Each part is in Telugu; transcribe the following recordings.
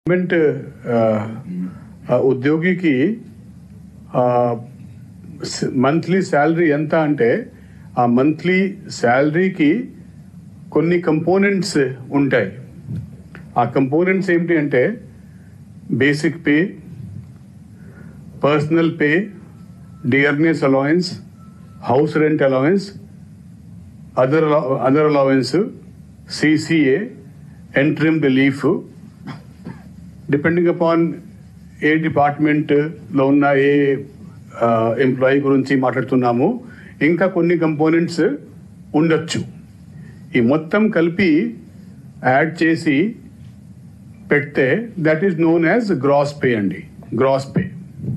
గవర్నమెంట్ ఉద్యోగికి మంత్లీ శాలరీ ఎంత అంటే ఆ మంత్లీ శాలరీకి కొన్ని కంపోనెంట్స్ ఉంటాయి ఆ కంపోనెంట్స్ ఏమిటి అంటే basic pay personal pay dearness allowance house rent allowance other other allowance CCA interim relief depending upon ఏ డిపార్ట్మెంట్ లో ఉన్న ఏ ఎంప్లాయీ గురించి మాట్లాడుతున్నాము ఇంకా కొన్ని కంపోనెంట్స్ ఉండొచ్చు ఈ మొత్తం కలిపి యాడ్ చేసి పెడితే that is known as gross pay అండి గ్రాస్ పే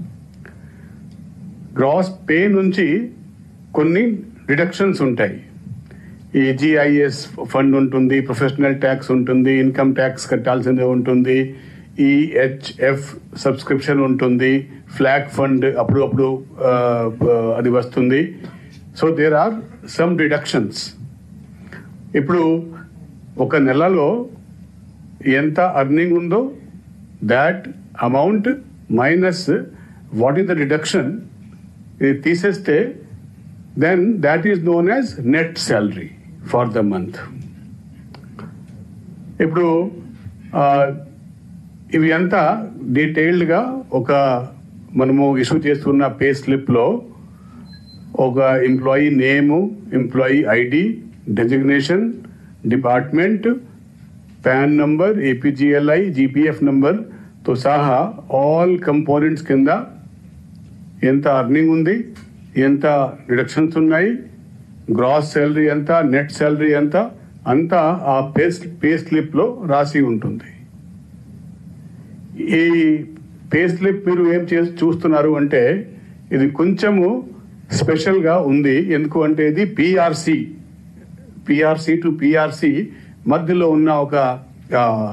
గ్రాస్ పే నుంచి కొన్ని డిడక్షన్స్ ఉంటాయి ఈ జిఐఎస్ ఫండ్ ఉంటుంది ప్రొఫెషనల్ ట్యాక్స్ ఉంటుంది ఇన్కమ్ ట్యాక్స్ కట్టాల్సిందే ఉంటుంది ఈ హెచ్ఎఫ్ సబ్స్క్రిప్షన్ ఉంటుంది ఫ్లాగ్ ఫండ్ అప్పుడు అప్పుడు ఆ, ఆ, అది వస్తుంది so there are some deductions ఇప్పుడు ఒక నెలలో ఎంత అర్నింగ్ ఉందో that amount minus what is the deduction ఇది తీసేస్తే then that is known as net salary for the month ఇప్పుడు ఆ, ఇవి అంతా డీటెయిల్డ్గా ఒక మనము ఇష్యూ చేస్తున్న పే స్లిప్లో ఒక employee name employee ID designation department PAN number APGLI GPF నంబర్తో సహా ఆల్ కంపోనెంట్స్ కింద ఎంత అర్నింగ్ ఉంది ఎంత డిడక్షన్స్ ఉన్నాయి గ్రాస్ శాలరీ ఎంత నెట్ శాలరీ ఎంత అంతా ఆ పే పే స్లిప్లో రాసి ఉంటుంది ఈ పే స్లిప్ మీరు ఏం చేసి చూస్తున్నారు అంటే ఇది కొంచెము స్పెషల్గా ఉంది ఎందుకు అంటే ఇది పిఆర్సి పిఆర్సి టు పిఆర్సి మధ్యలో ఉన్న ఒక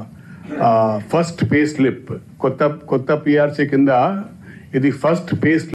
ఫస్ట్ పే స్లిప్ కొత్త కొత్త పిఆర్సి కింద ఇది ఫస్ట్ పే స్లిప్